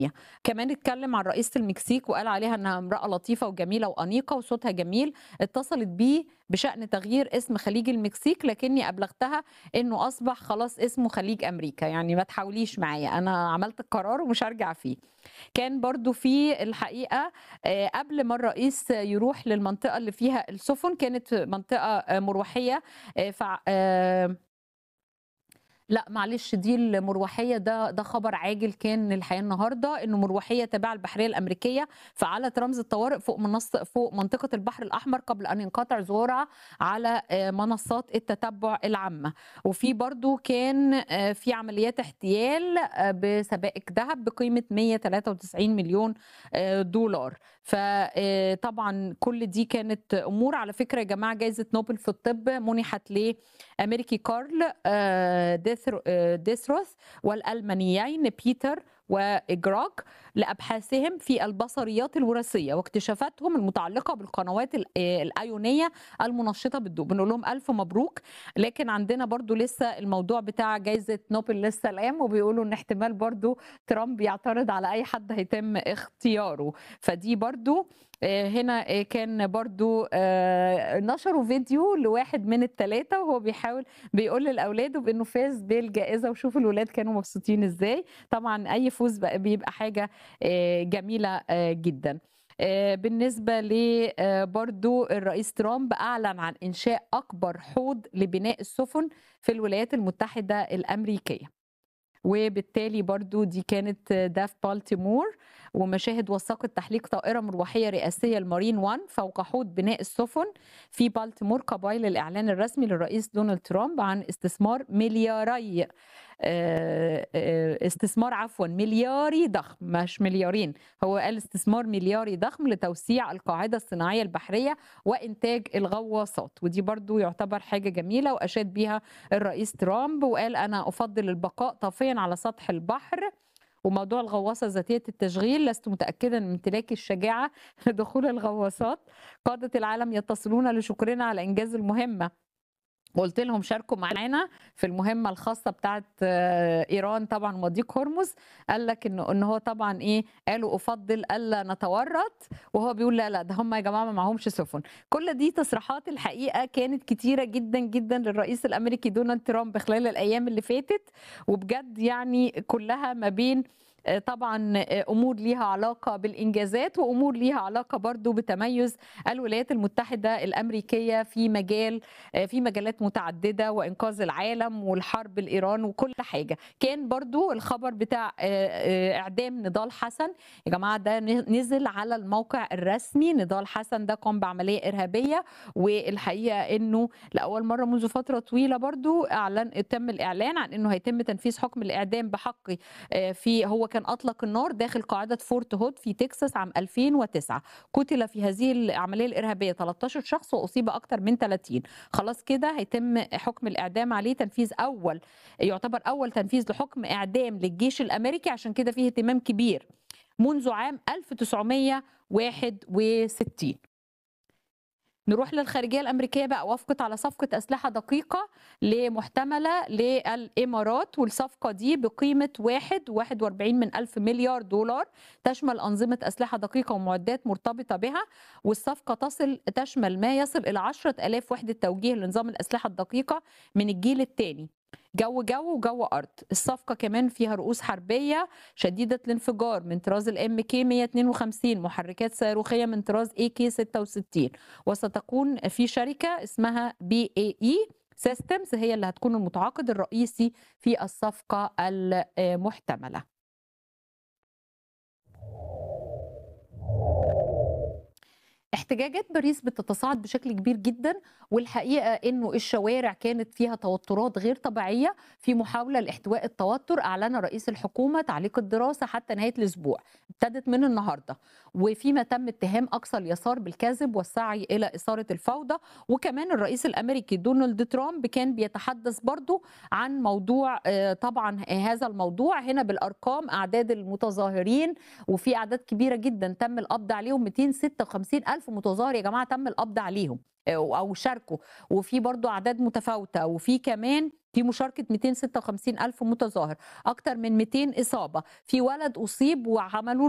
كمان اتكلم عن رئيسة المكسيك وقال عليها انها امرأة لطيفة وجميلة وأنيقة وصوتها جميل اتصلت بيه بشأن تغيير اسم خليج المكسيك لكني أبلغتها انه أصبح خلاص اسمه خليج أمريكا يعني ما تحاوليش معايا أنا عملت القرار ومش هرجع فيه كان برضو في الحقيقة آه، قبل ما الرئيس يروح للمنطقة اللي فيها السفن كانت منطقة آه، مروحية آه، فع- آه، لا معلش دي المروحيه ده ده خبر عاجل كان الحقيقه النهارده انه مروحيه تابعه البحريه الامريكيه فعلت رمز الطوارئ فوق منصه فوق منطقه البحر الاحمر قبل ان ينقطع ظهورها على آه، منصات التتبع العامه وفي برضو كان آه، في عمليات احتيال آه، بسبائك ذهب بقيمه 193 مليون آه، دولار فطبعا كل دي كانت امور على فكره يا جماعه جائزه نوبل في الطب منحت ل امريكي كارل آه، ديثر- آه، ديثروث والالمانيين بيتر واجراج لابحاثهم في البصريات الوراثيه واكتشافاتهم المتعلقه بالقنوات ال- آه، الايونيه المنشطه بالضوء بنقول لهم الف مبروك لكن عندنا برضو لسه الموضوع بتاع جائزه نوبل للسلام وبيقولوا ان احتمال برضو ترامب يعترض على اي حد هيتم اختياره فدي برضو آه، هنا آه، كان برضو آه، نشروا فيديو لواحد من الثلاثة وهو بيحاول بيقول لأولاده بأنه فاز بالجائزة وشوفوا الولاد كانوا مبسوطين إزاي طبعا أي فوز بقى بيبقى حاجة آه، جميلة آه، جدا آه، بالنسبة ل آه، برضو الرئيس ترامب أعلن عن إنشاء أكبر حوض لبناء السفن في الولايات المتحدة الأمريكية وبالتالي برضو دي كانت ده في بالتيمور ومشاهد وثقت تحليق طائرة مروحية رئاسية المارين 1 فوق حوض بناء السفن في بالتيمور قبيل الإعلان الرسمي للرئيس دونالد ترامب عن استثمار ملياري آه، آه، استثمار عفوا ملياري ضخم مش مليارين هو قال استثمار ملياري ضخم لتوسيع القاعدة الصناعية البحرية وإنتاج الغواصات ودي برضو يعتبر حاجة جميلة وأشاد بيها الرئيس ترامب وقال أنا أفضل البقاء طافيا على سطح البحر وموضوع الغواصة ذاتية التشغيل لست متأكدا من امتلاكي الشجاعة لدخول الغواصات قادة العالم يتصلون لشكرنا على إنجاز المهمة وقلت لهم شاركوا معانا في المهمه الخاصه بتاعت آه، ايران طبعا وضيق هرمز قال لك انه ان هو طبعا ايه قالوا افضل الا نتورط وهو بيقول لا لا ده هم يا جماعه ما معهمش سفن كل دي تصريحات الحقيقه كانت كتيره جدا جدا للرئيس الامريكي دونالد ترامب خلال الايام اللي فاتت وبجد يعني كلها ما بين آه، طبعا آه، امور ليها علاقه بالانجازات وامور ليها علاقه برضو بتميز الولايات المتحده الامريكيه في مجال آه، في مجالات متعدده وانقاذ العالم والحرب الايران وكل حاجه كان برضو الخبر بتاع آه، آه، اعدام نضال حسن يا جماعه ده نزل على الموقع الرسمي نضال حسن ده قام بعمليه ارهابيه والحقيقه انه لاول مره منذ فتره طويله برضو اعلن تم الاعلان عن انه هيتم تنفيذ حكم الاعدام بحقه آه، في هو كان اطلق النار داخل قاعده فورت هود في تكساس عام 2009 قتل في هذه العمليه الارهابيه 13 شخص واصيب اكثر من 30 خلاص كده هيتم حكم الاعدام عليه تنفيذ اول يعتبر اول تنفيذ لحكم اعدام للجيش الامريكي عشان كده فيه اهتمام كبير منذ عام 1961 نروح للخارجيه الامريكيه بقى وافقت على صفقه اسلحه دقيقه لمحتمله للامارات والصفقه دي بقيمه 1 من ألف مليار دولار تشمل انظمه اسلحه دقيقه ومعدات مرتبطه بها والصفقه تصل تشمل ما يصل الى 10000 وحده توجيه لنظام الاسلحه الدقيقه من الجيل الثاني جو جو وجو ارض الصفقه كمان فيها رؤوس حربيه شديده الانفجار من طراز الام كي 152 محركات صاروخيه من طراز اي كي 66 وستكون في شركه اسمها بي اي اي سيستمز هي اللي هتكون المتعاقد الرئيسي في الصفقه المحتمله احتجاجات باريس بتتصاعد بشكل كبير جدا والحقيقه انه الشوارع كانت فيها توترات غير طبيعيه في محاوله لاحتواء التوتر اعلن رئيس الحكومه تعليق الدراسه حتى نهايه الاسبوع ابتدت من النهارده وفيما تم اتهام اقصى اليسار بالكذب والسعي الى اثاره الفوضى وكمان الرئيس الامريكي دونالد ترامب كان بيتحدث برضو عن موضوع آه، طبعا هذا الموضوع هنا بالارقام اعداد المتظاهرين وفي اعداد كبيره جدا تم القبض عليهم 256 ألف متظاهر يا جماعة تم القبض عليهم أو شاركوا وفي برضو أعداد متفاوتة وفي كمان في مشاركة 256 ألف متظاهر أكتر من 200 إصابة في ولد أصيب وعملوا